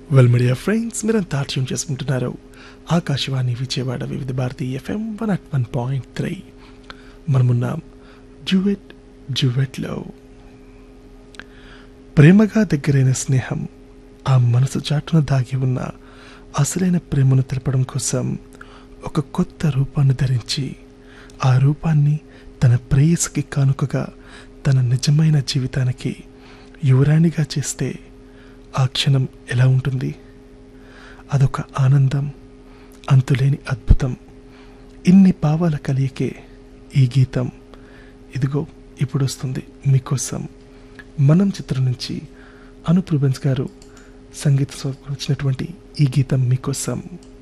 well media friends మీరంతా tune చేసుకుంటున్నారు Akashvani Vijayawada Vividh Bharati FM one at one point three మనమున్నాం జువెట్ జువెట్లో ప్రేమగా దగ్గరైన స్నేహం ఆ మనసు చాటున దాగి ఉన్న అసలైన ప్రేమను తెలపడం కోసం ఒక కొత్త రూపాన్ని ధరించి ఆ రూపాన్ని తన ప్రేయసికి కానుకగా తన నిజమైన జీవితానికి యువరాణిగా చేస్తే ఆ క్షణం ఎలా ఉంటుంది అదొక ఆనందం అంతులేని అద్భుతం ఇన్ని భావాల కలియకే ఈ గీతం ఇదిగో ఇప్పుడు వస్తుంది మీకోసం మనం చిత్రం నుంచి అనుప్ రూబెన్స్ గారు సంగీత వచ్చినటువంటి ఈ గీతం మీకోసం